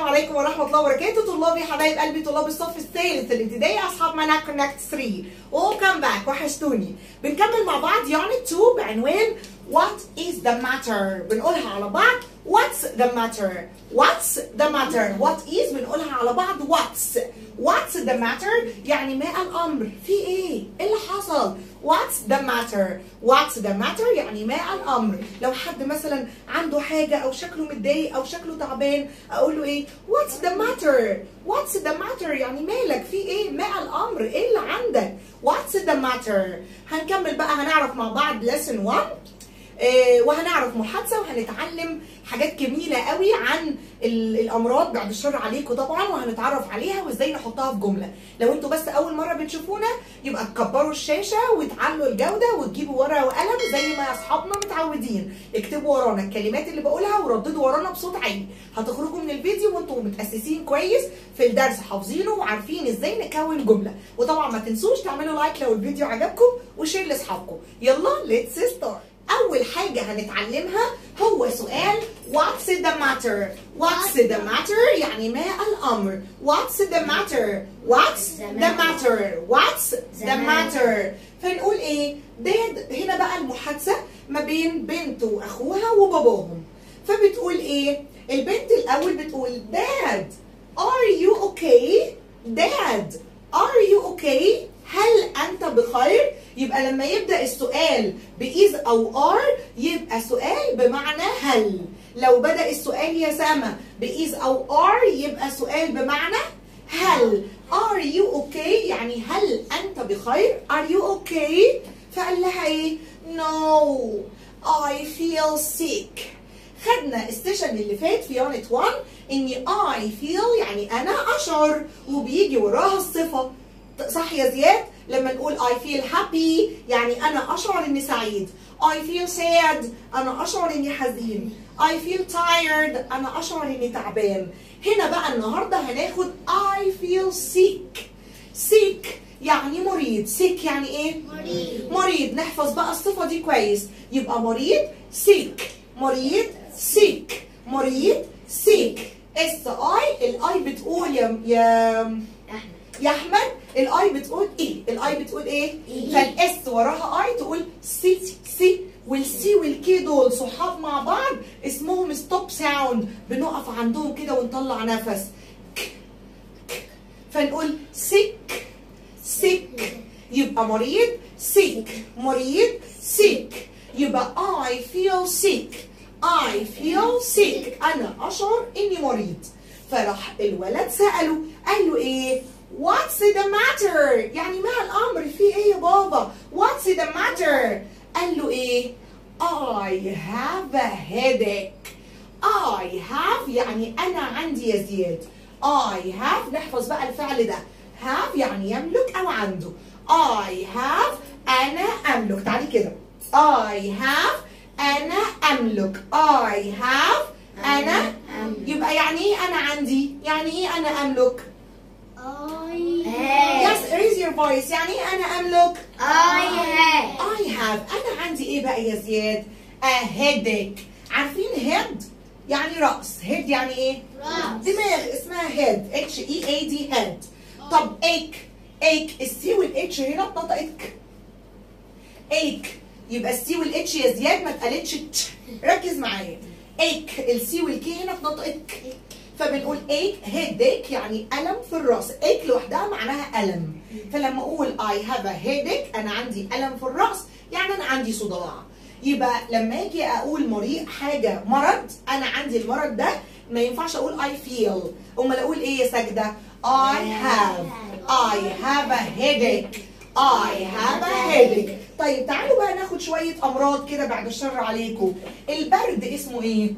عليكم ورحمة الله وبركاته طلابي حبايب قلبي طلاب الصف الثالث الابتدائي أصحاب منهج كونكت 3 ويلكم باك وحشتوني بنكمل مع بعض يونت 2 بعنوان What is the matter بنقولها على بعض What's the matter What's the matter What is بنقولها على بعض What's What's the matter يعني ما الأمر في إيه إيه اللي حصل What's the matter What's the matter يعني ما الأمر لو حد مثلا عنده حاجة أو شكله متضايق أو شكله تعبان أقول له إيه What's the matter What's the matter يعني مالك في إيه ما الأمر إيه اللي عندك What's the matter هنكمل بقى هنعرف مع بعض lesson 1 آه، وهنعرف محادثه وهنتعلم حاجات جميله قوي عن ال- الامراض بعد الشر عليكم طبعا وهنتعرف عليها وازاي نحطها في جمله لو انتوا بس اول مره بتشوفونا يبقى تكبروا الشاشه وتعلوا الجوده وتجيبوا ورقه وقلم زي ما اصحابنا متعودين اكتبوا ورانا الكلمات اللي بقولها ورددوا ورانا بصوت عالي هتخرجوا من الفيديو وانتوا متاسسين كويس في الدرس حافظينه وعارفين ازاي نكون جمله وطبعا ما تنسوش تعملوا لايك لو الفيديو عجبكم وشير لاصحابكم يلا ليتس ستارت أول حاجة هنتعلمها هو سؤال What's the matter? What's the matter? يعني ما الأمر What's the matter? What's the matter? What's the matter? فنقول إيه؟ ديت هنا بقى المحادثة ما بين بنت وأخوها وباباهم فبتقول إيه؟ البنت الأول بتقول Dad Are you okay? Dad Are you okay? هل أنت بخير؟ يبقى لما يبدأ السؤال بإذ أو ار يبقى سؤال بمعنى هل لو بدأ السؤال يا سما بإذ أو ار يبقى سؤال بمعنى هل are you okay يعني هل أنت بخير are you okay فقال لها إيه no I feel sick خدنا السيشن اللي فات في يونت 1 اني I feel يعني انا اشعر وبيجي وراها الصفه صح يا زياد لما نقول I feel happy يعني أنا أشعر إني سعيد I feel sad أنا أشعر إني حزين I feel tired أنا أشعر إني تعبان هنا بقى النهاردة هناخد I feel sick sick يعني مريض sick يعني إيه؟ مريض مريض نحفظ بقى الصفة دي كويس يبقى مريض sick مريض sick مريض sick اس اي الاي بتقول يا يا احمد يا احمد الاي بتقول ايه الاي بتقول ايه إيه. فالاس وراها اي تقول سي سي والسي والكي دول صحاب مع بعض اسمهم ستوب ساوند بنقف عندهم كده ونطلع نفس ك ك فنقول سيك سيك يبقى مريض سيك مريض سيك يبقى I feel sick I feel sick أنا أشعر إني مريض فراح الولد سأله قال له إيه What's the matter يعني ما الأمر في إيه يا بابا What's the matter قال له إيه I have a headache I have يعني أنا عندي يا زياد I have نحفظ بقى الفعل ده have يعني يملك أو عنده I have أنا أملك تعالي كده I have أنا أملك I have أنا أملك. يبقى يعني إيه أنا عندي يعني إيه أنا أملك I Yes raise your voice يعني إيه أنا أملك I have I have أنا عندي إيه بقى يا زياد a headache عارفين head يعني رأس head يعني إيه رأس. دماغ اسمها head H E A D head طب ache ache السي والاتش هنا اتنطقت ache يبقى السي والاتش يا زياد ما اتقالتش تش ركز معايا ache السي والكي هنا اتنطقت ك فبنقول ache headache يعني ألم في الرأس ache لوحدها معناها ألم فلما أقول I have a headache أنا عندي ألم في الرأس يعني أنا عندي صداع يبقى لما أجي أقول مريض حاجة مرض أنا عندي المرض ده ما ينفعش أقول I feel أمال أقول إيه يا ساجدة I have I have a headache I have a headache طيب تعالوا بقى ناخد شوية أمراض كده بعد الشر عليكم البرد اسمه إيه؟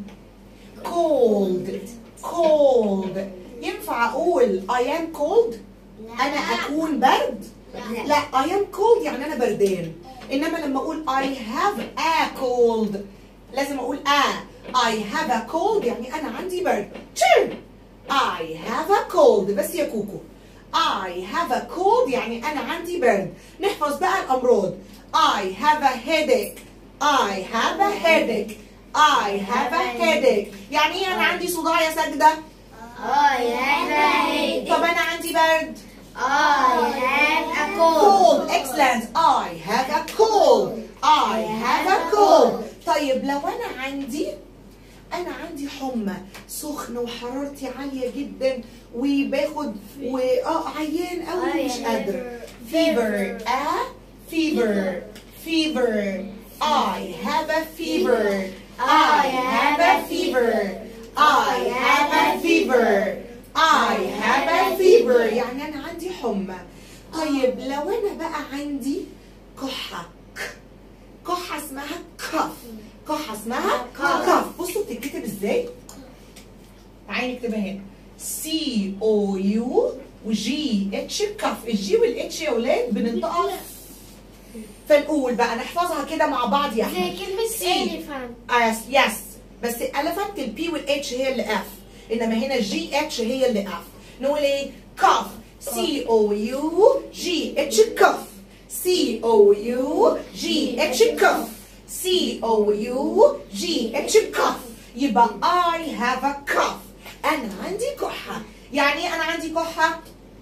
cold cold ينفع أقول I am cold أنا أكون برد؟ لا. لا I am cold يعني أنا بردان إنما لما أقول I have a cold لازم أقول a I have a cold يعني أنا عندي برد تشير I have a cold بس يا كوكو I have a cold يعني أنا عندي برد نحفظ بقى الأمراض I have a headache I have a headache I have a headache يعني إيه أنا عندي صداع يا ساجدة I have a headache. طب انا عندي برد I have a cold. cold excellent I have a cold I have a cold طيب لو انا عندي انا عندي حمى سخنه وحرارتي عاليه جدا وباخد و اه عيان قوي مش قادر fever a fever fever I have a fever I have a fever I have a fever I have a fever يعني انا عندي حمى طيب لو انا بقى عندي كحه كحه اسمها كف كحه اسمها كف بصوا بتتكتب ازاي تعالي نكتبها هنا سي او يو وجي اتش كف الجي والاتش يا ولاد بننطقها فنقول بقى نحفظها كده مع بعض يا احمد زي كلمة سي. elephant. يس يس بس الفنت البي والاتش هي اللي اف انما هنا الجي اتش هي اللي اف نقول ايه كف سي او يو جي اتش كف سي او يو جي اتش كف سي او يو جي اتش كف يبقى I have a cough انا عندي كحه يعني إيه انا عندي كحه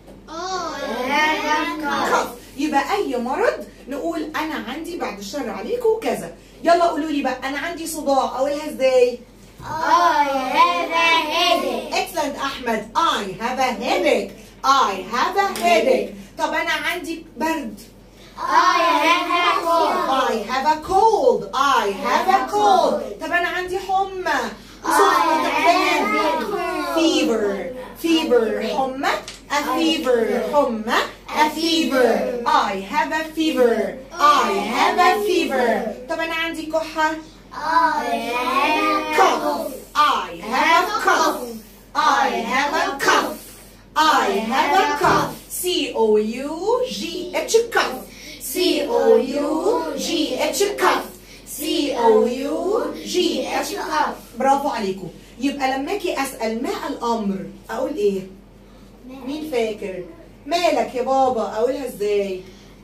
كف يبقى اي مرض نقول انا عندي بعد الشر عليكم كذا يلا قولوا لي بقى انا عندي صداع اقولها ازاي I have a headache. excellent احمد I have a headache I have a headache طب انا عندي برد I have a cold. I have a cold I have a cold طب انا عندي حمى سخنة تعبان fever fever حمى a fever حمى a fever I have a fever I have a fever طب انا عندي كحة I have a cough I have a cough I have a cough I have a cough C O U G H cough C O U G H cough C O U G H cough برافو عليكم يبقى لما اجي اسال ما الامر اقول ايه مين فاكر مالك يا بابا اقولها ازاي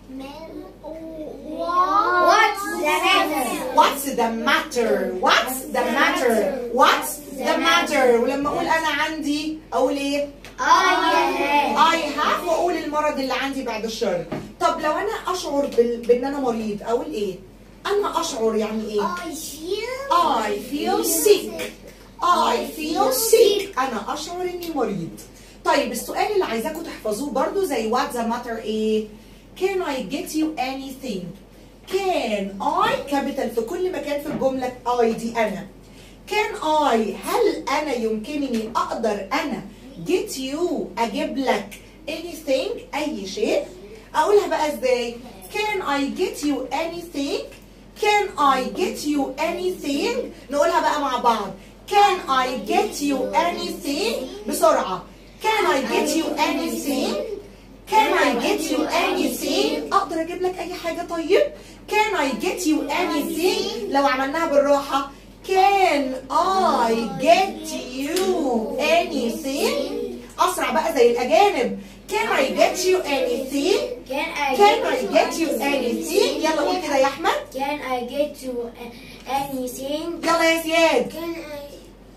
What's the matter? What's the matter? What's the matter? What's the matter? ولما اقول انا عندي اقول ايه I have. I have واقول المرض اللي عندي بعد الشر طب لو انا اشعر بال... بان انا مريض اقول ايه انا اشعر يعني ايه I feel. I feel sick I feel sick أنا أشعر إني مريض طيب السؤال اللي عايزاكم تحفظوه برضو زي what the matter إيه Can I get you anything Can I capital في كل مكان في الجملة I دي أنا Can I هل أنا يمكنني أقدر أنا get you أجيب لك anything أي شيء أقولها بقى إزاي Can I get you anything Can I get you anything نقولها بقى مع بعض Can I get you anything بسرعة Can I get you anything Can I get you anything أقدر أجيب لك أي حاجة طيب Can I get you anything لو عملناها بالراحة Can I get you anything أسرع بقى زي الأجانب Can I get you anything Can I Can get I you get you anything يلا قول كده يا أحمد Can I get you a- anything? يلا يا زياد Can I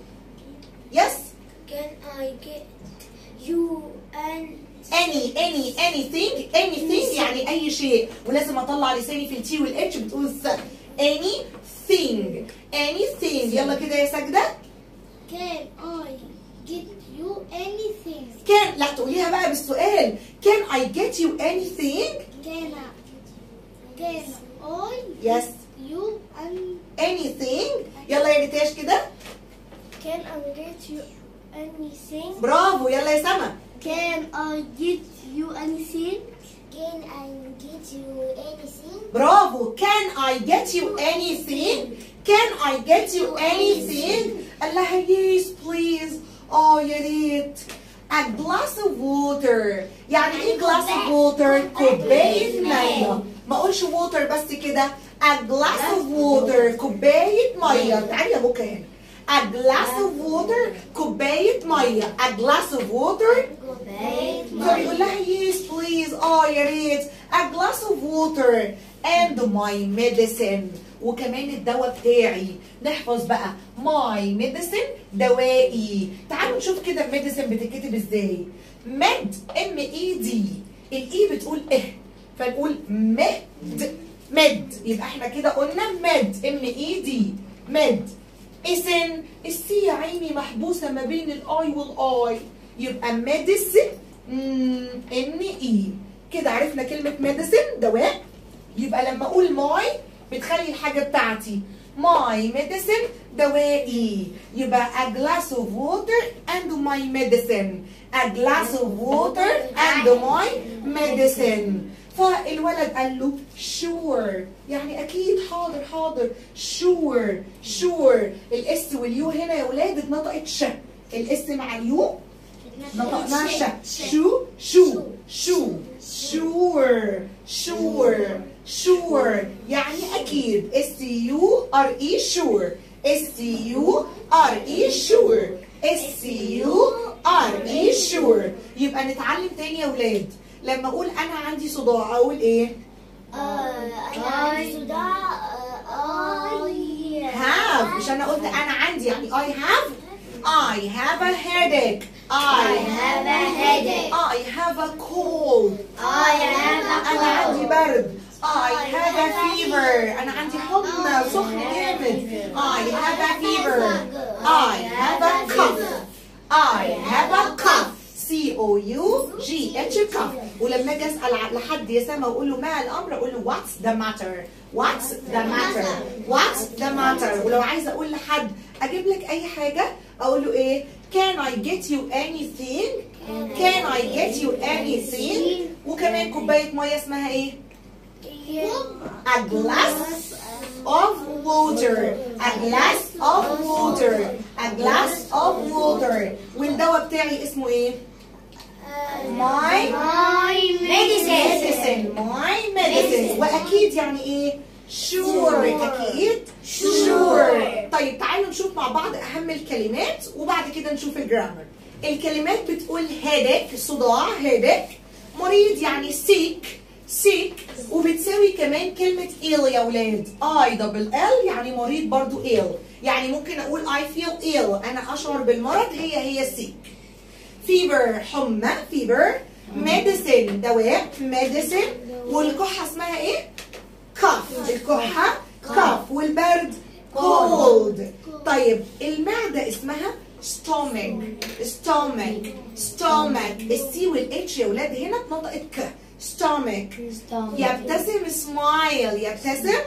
يس can I get you an any any anything anything يعني أي شيء ولازم أطلع لساني في التي والاتش بتقول س anything anything يلا كده يا سجدة Can I get you anything? كان لا تقوليها بقى بالسؤال Can I get you anything Can I can I Yes. you an anything يلا يا نتاش كده Can I get you anything? برافو يلا يا سما Can I get you anything? Can I get you anything? برافو Can I get you anything Can I get you anything قال لها yes please اه يا ريت a glass of water يعني ايه glass of water كوباية مية ما اقولش water بس كده a glass of water كوباية مية تعالي يا بوكا هنا a glass of water كوباية مية a glass of water فبيقول لها yes please اه يا ريت a glass of water and my medicine وكمان الدواء بتاعي نحفظ بقى ماي ميديسن دوائي تعالوا نشوف كده الميديسن بتتكتب ازاي مد ام اي دي الاي بتقول اه فنقول مد مد يبقى احنا كده قلنا مد ام اي دي مد اسن السي يا عيني محبوسه ما بين الاي والاي يبقى ميديسن ان اي كده عرفنا كلمه ميديسن دواء يبقى لما اقول ماي بتخلي الحاجه بتاعتي ماي ميديسن دوائي يبقى a glass of water and my medicine a glass of water and my medicine فالولد قال له sure يعني اكيد حاضر حاضر sure sure الاس واليو هنا يا ولاد اتنطقت ش الاس مع اليو نطقناها ش شو شو شو sure sure sure يعني اكيد s u r e sure s u r e sure s u r e sure يبقى نتعلم تاني يا ولاد لما اقول انا عندي صداع اقول ايه أنا عندي صداع I have مش انا قلت انا عندي يعني I have I have a headache I have a headache. I have a cold I have a انا عندي cold. برد I have a fever انا عندي حمى سخن جامد I have a fever I have a cough I have a cough C O U G H cough ولما اجي اسال ع- لحد يا سما واقول له ما الامر اقول له what's the matter what's the matter what's the matter ولو عايزه اقول لحد اجيب لك اي حاجه اقول له ايه can I get you anything can I get you anything وكمان كوبايه ميه اسمها ايه a glass of water a glass of water a glass of water والدواء بتاعي اسمه ايه my My medicine. medicine my medicine واكيد يعني ايه sure اكيد sure طيب تعالوا نشوف مع بعض اهم الكلمات وبعد كده نشوف الجرامر الكلمات بتقول headache صداع headache مريض يعني sick sick وبتساوي كمان كلمة ill يا ولاد I double L يعني مريض برضو ill يعني ممكن اقول I feel ill انا اشعر بالمرض هي هي sick فيبر حمى فيبر ميديسين دواء ميديسين والكحة اسمها ايه؟ كف الكحة كف والبرد كولد طيب المعدة اسمها stomach stomach stomach السي والاتش يا ولاد هنا اتنطقت ك stomach يبتسم سمايل يبتسم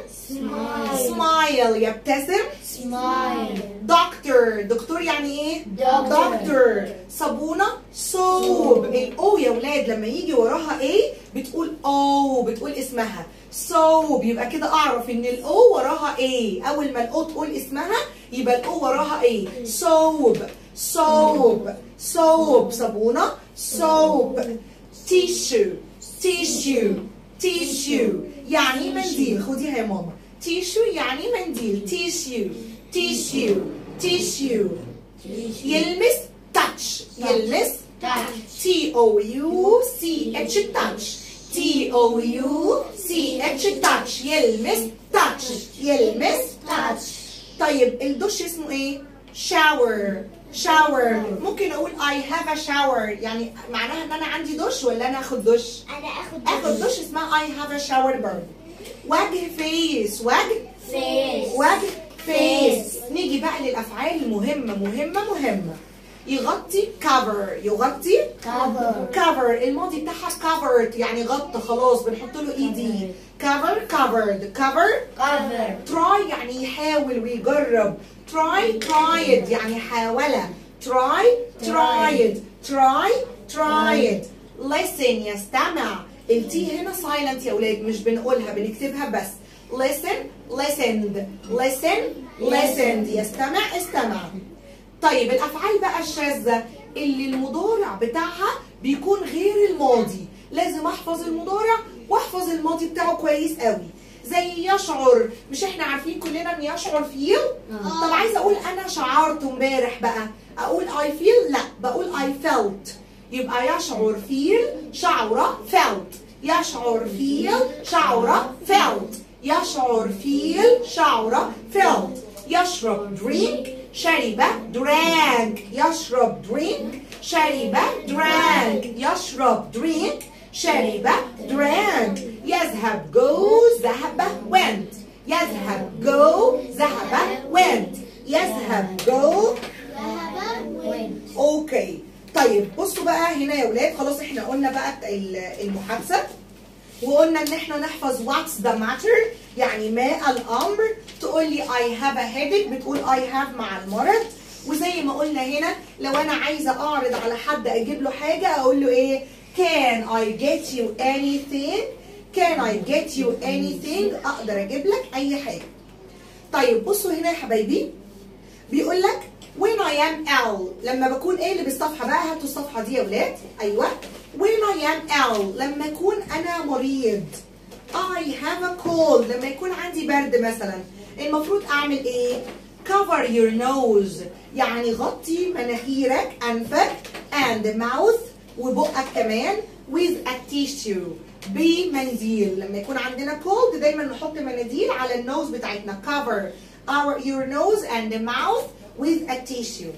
سمايل يبتسم Smile. دكتور دكتور يعني ايه؟ دكتور. دكتور صابونة صوب الاو يا ولاد لما يجي وراها ايه بتقول او بتقول اسمها صوب يبقى كده اعرف ان الاو وراها ايه اول ما الاو تقول اسمها يبقى الاو وراها ايه صوب صوب صوب صابونة صوب تيشو تيشو تيشو يعني منديل خديها يا ماما تيشو يعني منديل تيشو تيشو تيشو يلمس تاتش يلمس Touch. تي او يو سي اتش تاتش تي او يو سي اتش تاتش يلمس تاتش يلمس Touch. طيب الدش اسمه ايه؟ شاور شاور ممكن اقول I have a shower يعني معناها ان انا عندي دش ولا انا اخد دش؟ أنا آخد اخد دش اسمها I have a shower برضه وجه فيس وجه Face. وجه فيس نيجي بقى للافعال المهمه مهمه مهمه يغطي cover يغطي Cover. cover الماضي بتاعها covered يعني غطى خلاص بنحط له اي دي cover covered cover Cover. try يعني يحاول ويجرب try tried يعني حاولة try tried try tried listen يستمع التي هنا silent يا ولاد مش بنقولها بنكتبها بس listen listened listen listened يستمع استمع طيب الافعال بقى الشاذه اللي المضارع بتاعها بيكون غير الماضي لازم احفظ المضارع واحفظ الماضي بتاعه كويس قوي زي يشعر مش احنا عارفين كلنا ان يشعر فيل طب عايزه اقول انا شعرت امبارح بقى اقول I feel لا بقول I felt يبقى يشعر فيل شعر felt يشعر فيل شعر felt يشعر feel شعر felt يشرب drink شرب drank يشرب drink شرب drank يشرب drink شرب drank يذهب go ذهب went يذهب go ذهب went يذهب go ذهب went اوكي طيب بصوا بقى هنا يا ولاد خلاص احنا قلنا بقى ال- المحادثه وقلنا ان احنا نحفظ what's the matter يعني ما الامر تقول لي I have a headache بتقول I have مع المرض وزي ما قلنا هنا لو انا عايزه اعرض على حد اجيب له حاجه اقول له ايه can I get you anything can I get you anything اقدر اجيب لك اي حاجه طيب بصوا هنا يا حبايبي بيقول لك when I am ill لما بكون ايه اللي بالصفحه بقى هاتوا الصفحه دي يا ولاد ايوه when I am ill لما اكون انا مريض I have a cold لما يكون عندي برد مثلا المفروض اعمل ايه cover your nose يعني غطي مناخيرك انفك and mouth وبقك كمان with a tissue بمنديل لما يكون عندنا cold دايما نحط مناديل على النوز بتاعتنا cover our your nose and the mouth with a tissue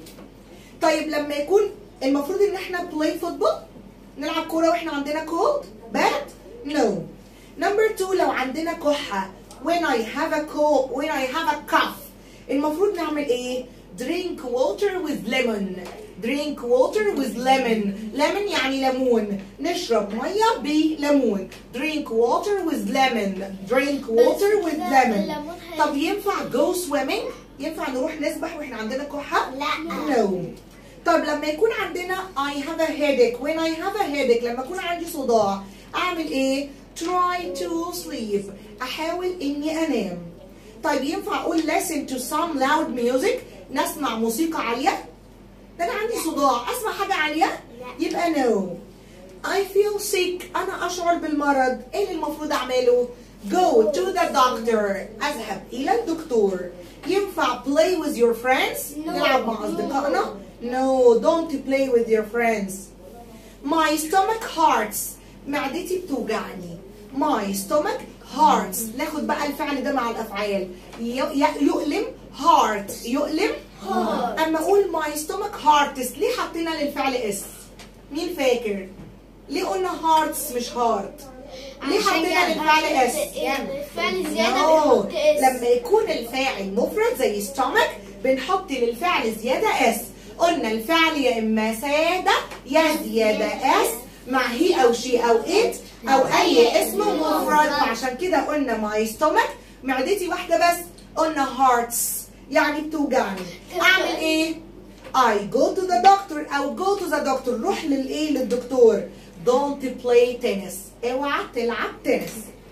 طيب لما يكون المفروض ان احنا play football نلعب كوره واحنا عندنا cold bad no number two لو عندنا كحه when I have a cold when I have a cough المفروض نعمل ايه drink water with lemon drink water with lemon lemon يعني ليمون نشرب ميه بليمون drink water with lemon drink water with كده lemon الليمون هي- طب ينفع go swimming ينفع نروح نسبح واحنا عندنا كحه لا no طب لما يكون عندنا I have a headache when I have a headache لما يكون عندي صداع اعمل ايه try to sleep احاول اني انام طيب ينفع اقول listen to some loud music نسمع موسيقى عاليه ده انا عندي صداع اسمع حاجه عاليه يبقى no I feel sick أنا أشعر بالمرض إيه اللي المفروض أعمله؟ Go to the doctor أذهب إلى الدكتور ينفع play with your friends؟ No. نلعب مع أصدقائنا؟ No don't play with your friends My stomach hurts معدتي بتوجعني My stomach hurts ناخد بقى الفعل ده مع الأفعال ي- ي- يؤلم heart يؤلم Heart. أما أقول my stomach hurts ليه حطينا للفعل اس؟ مين فاكر؟ ليه قلنا هارتس مش هارت؟ ليه حطينا للفعل اس؟ الفعل زيادة No. بنحط اس لما يكون الفاعل مفرد زي stomach بنحط للفعل زيادة اس قلنا الفعل يا إما سادة يا زيادة اس مع هي أو شي أو إت أو أي اسم مفرد فعشان كده قلنا my stomach معدتي واحدة بس قلنا hearts يعني بتوجعني أعمل إيه؟ I go to the doctor أو go to the doctor روح للإيه للدكتور don't play tennis اوعى تلعب تنس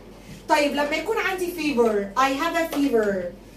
طيب لما يكون عندي fever I have a fever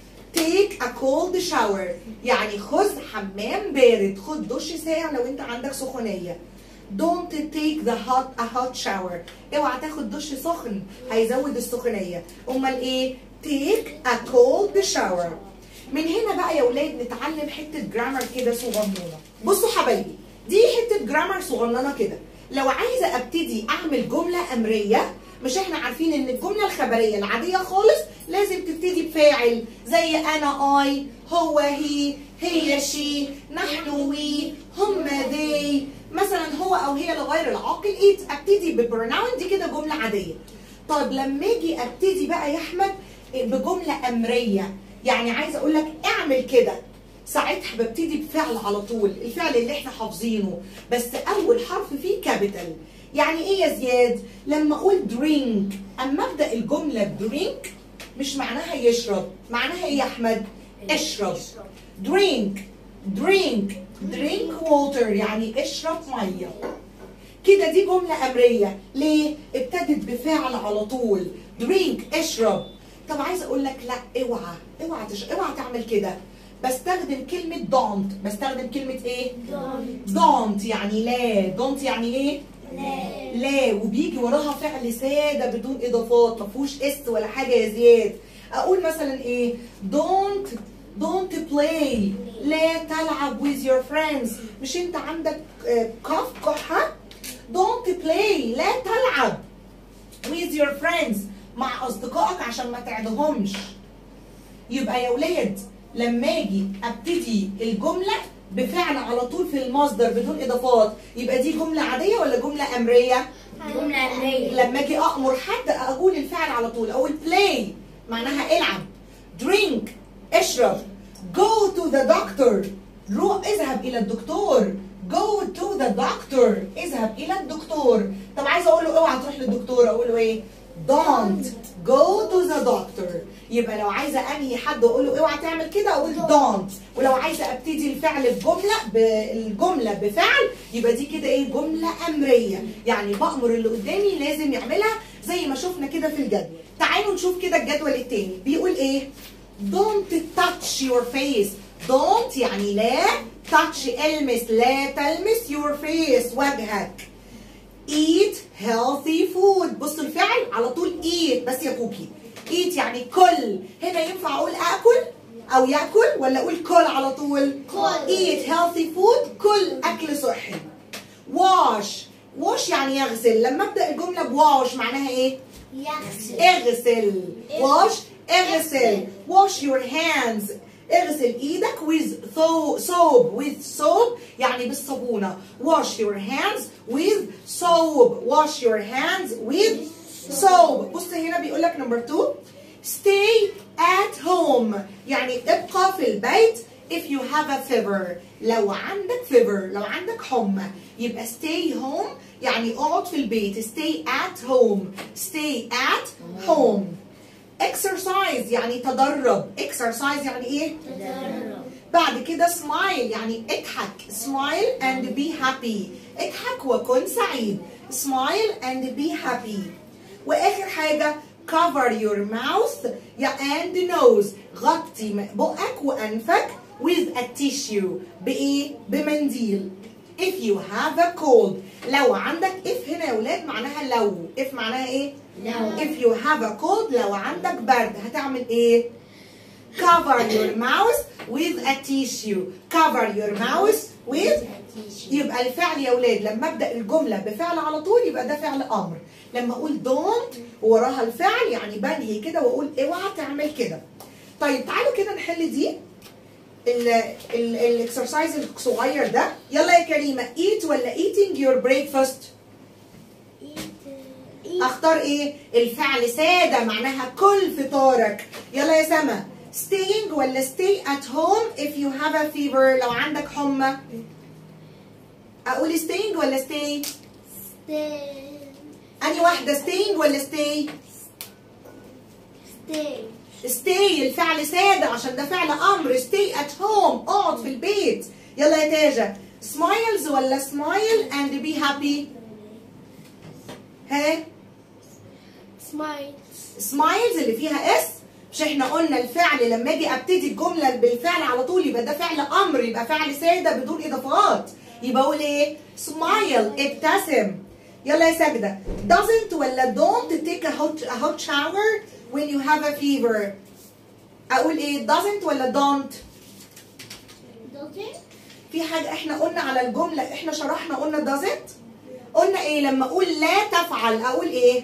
take a cold shower يعني خذ حمام بارد خد دش ساقع لو انت عندك سخونية don't take the hot a hot shower اوعى تاخد دش سخن هيزود السخونية امال ايه take a cold shower من هنا بقى يا ولاد نتعلم حتة جرامر كده صغنونة بصوا حبايبي دي حتة جرامر صغننة كده لو عايزة ابتدي اعمل جملة امرية مش احنا عارفين ان الجملة الخبرية العادية خالص لازم تبتدي بفاعل زي انا اي هو هي هي شي نحن وي هم they مثلا هو او هي لغير العاقل ايت ابتدي ببروناون دي كده جملة عادية طب لما اجي ابتدي بقى يا احمد بجملة امرية يعني عايزة اقول لك اعمل كده ساعتها ببتدي بفعل على طول الفعل اللي احنا حافظينه بس اول حرف فيه كابيتال يعني ايه يا زياد لما اقول درينك اما ابدا الجمله درينك مش معناها يشرب معناها ايه يا احمد اشرب درينك درينك درينك ووتر يعني اشرب ميه كده دي جملة أمرية ليه؟ ابتدت بفعل على طول درينك اشرب طب عايز أقول لك لا اوعى اوعى تش... اوعى تعمل كده بستخدم كلمة don't بستخدم كلمة ايه؟ don't يعني لا don't يعني ايه؟ لا وبيجي وراها فعل سادة بدون إضافات ما فيهوش اس ولا حاجة يا زياد أقول مثلا ايه؟ don't don't play لا تلعب with your friends مش انت عندك كف كحة don't play لا تلعب with your friends مع اصدقائك عشان ما تعدهمش يبقى يا ولاد لما اجي ابتدي الجمله بفعل على طول في المصدر بدون اضافات يبقى دي جمله عاديه ولا جمله امريه جملة أمرية لما اجي امر حد اقول الفعل على طول اقول play معناها العب drink اشرب go to the doctor روح اذهب الى الدكتور go to the doctor اذهب الى الدكتور طب عايزه اقول له اوعى تروح للدكتور اقول له ايه don't go to the doctor يبقى لو عايزه انهي حد واقول له اوعى تعمل كده اقول don't ولو عايزه ابتدي الفعل بجمله بالجمله بفعل يبقى دي كده ايه جمله امريه يعني بامر اللي قدامي لازم يعملها زي ما شفنا كده في الجدول تعالوا نشوف كده الجدول التاني بيقول ايه don't touch your face don't يعني لا touch المس لا تلمس your face وجهك eat healthy food بصوا الفعل على طول eat بس يا كوكي eat يعني كل هنا ينفع اقول اكل او ياكل ولا اقول كل على طول كل. eat healthy food كل اكل صحي wash wash يعني يغسل لما ابدا الجمله بواش معناها ايه يغسل اغسل wash اغسل wash your hands اغسل ايدك with tho- soap with soap يعني بالصابونة wash your hands with soap wash your hands with soap بص هنا بيقول لك نمبر 2 stay at home يعني ابقى في البيت if you have a fever لو عندك fever لو عندك حمى يبقى stay home يعني اقعد في البيت stay at home stay at home exercise يعني تدرب exercise يعني ايه تدرب بعد كده smile يعني اضحك smile and be happy اضحك وكن سعيد smile and be happy واخر حاجه cover your mouth يا and nose غطي م- بقك وانفك with a tissue بايه بمنديل if you have a cold لو عندك if هنا يا ولاد معناها لو if معناها ايه لو. if you have a cold لو عندك برد هتعمل ايه cover your mouth with a tissue cover your mouth with يبقى الفعل يا ولاد لما ابدا الجمله بفعل على طول يبقى ده فعل امر لما اقول don't وراها الفعل يعني بنهي كده واقول اوعى تعمل كده طيب تعالوا كده نحل دي الاكسرسايز الصغير ده يلا يا كريمه eat ولا eating your breakfast اختار ايه الفعل ساده معناها كل فطارك يلا يا سما staying ولا stay at home if you have a fever لو عندك حمى اقول staying ولا stay اني واحده staying ولا stay stay الفعل ساده عشان ده فعل امر stay at home اقعد في البيت يلا يا تاجه smiles ولا smile and be happy ها سمايلز اللي فيها اس مش احنا قلنا الفعل لما اجي ابتدي الجمله بالفعل على طول يبقى ده فعل امر يبقى فعل ساده بدون اضافات يبقى اقول ايه سمايل ابتسم يلا يا ساجده doesn't ولا don't take a hot, a hot shower when you have a fever اقول ايه doesn't ولا don't في حاجه احنا قلنا على الجمله احنا شرحنا قلنا doesn't قلنا ايه لما اقول لا تفعل اقول ايه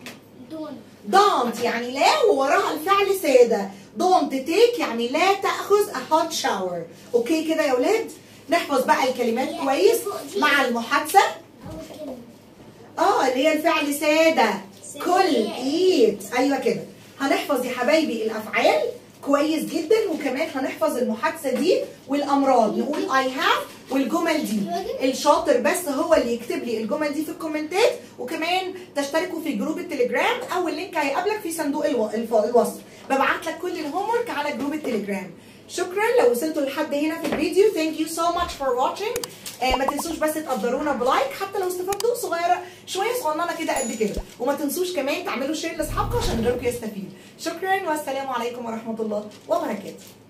don't يعني لا ووراها الفعل سادة don't take يعني لا تأخذ a hot shower اوكي كده يا ولاد نحفظ بقى الكلمات كويس مع المحادثة اه اللي هي الفعل سادة كل eat ايوه كده هنحفظ يا حبايبي الافعال كويس جدا وكمان هنحفظ المحادثة دي والامراض نقول I have والجمل دي الشاطر بس هو اللي يكتب لي الجمل دي في الكومنتات وكمان تشتركوا في جروب التليجرام او اللينك هيقابلك في صندوق الو... الف... الوصف ببعت لك كل الهوم ورك على جروب التليجرام شكرا لو وصلتوا لحد هنا في الفيديو ثانك يو سو ماتش فور واتشنج ما تنسوش بس تقدرونا بلايك حتى لو استفدتوا صغيره شويه صغننه كده قد كده وما تنسوش كمان تعملوا شير لاصحابكم عشان غيركم يستفيد شكرا والسلام عليكم ورحمه الله وبركاته